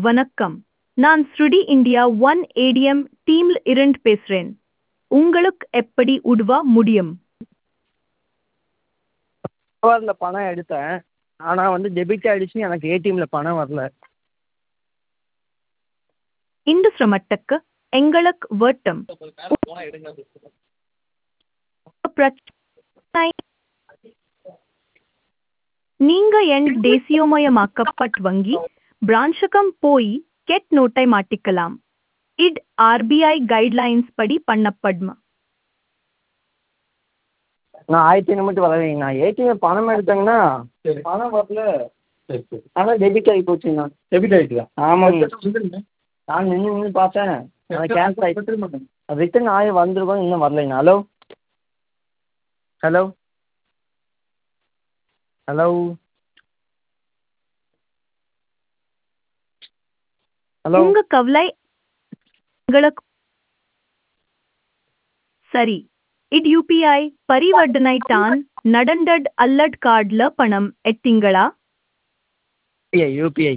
வணக்கம் நான் ஸ்ருடி இந்தியா ஒன் ஏடிஎம் டீம்ல இருந்து பேசுறேன் உங்களுக்கு எப்படி உதவ முடியும் பவரில் பணம் எடுத்தேன் ஆனால் வந்து டெபிட் ஆகிடுச்சு எனக்கு ஏடிஎம்மில் பணம் வரல இந்த சிரமத்துக்கு எங்களுக்கு வட்டம் பிரச்சனை நீங்க என் தேசியமயமாக்கப்பட்ட வங்கி பிரான்ச்சுக்கம் போய் கெட் நோட்டை மாட்டிக்கலாம் இட் ஆர்பிஐ கைட்லைன்ஸ் படி பண்ணப்படும் நான் ஆயிரத்தி ஐநூறு மட்டும் வரலைங்க நான் ஏடிஎம் பணம் எடுத்தேங்கண்ணா பணம் வரல ஆனால் டெபிட் ஆகி போச்சுங்கண்ணா டெபிட் ஆகிட்டுதா ஆமாங்க நான் நின்று நின்று பார்த்தேன் அது கேன்சல் ஆகி ரிட்டர்ன் ஆகி வந்திருக்கோம் இன்னும் வரலைங்க ஹலோ ஹலோ ஹலோ ஹலோ உங்க கவலை உங்களுக்கு சரி இட் யூபிஐ பரிவர்த்தனை தான் நடந்தட் அல்லட் கார்டுல பணம் எட்டிங்களா யூபிஐ யூபிஐ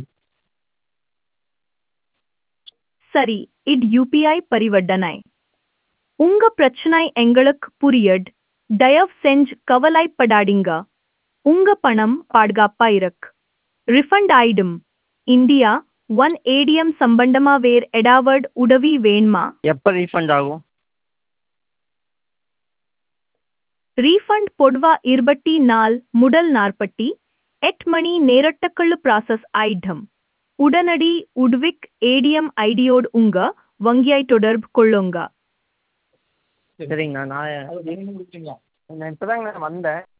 சரி இட் யூபிஐ பரிவர்த்தனை உங்க பிரச்சனை எங்களுக்கு புரியட் தயவு செஞ்சு கவலைப்படாதீங்க உங்க பணம் பாதுகாப்பா இருக்கு ரிஃபண்ட் ஆயிடும் இந்தியா ஒன் ஏடிஎம் சம்பந்தமா வேர் எடாவட் உதவி வேணுமா எப்போ ரீஃபண்ட் ஆகும் ரீஃபண்ட் பொதுவா இருபத்தி நாள் முதல் நாற்பத்தி எட்டு மணி நேரட்டுக்குள்ள ப்ராசஸ் ஆயிடும் உடனடி உட்விக் ஏடிஎம் ஐடியோடு உங்க வங்கியை தொடர்பு கொள்ளுங்க சரிங்கண்ணா நான் நான் இப்போ தாங்க வந்தேன்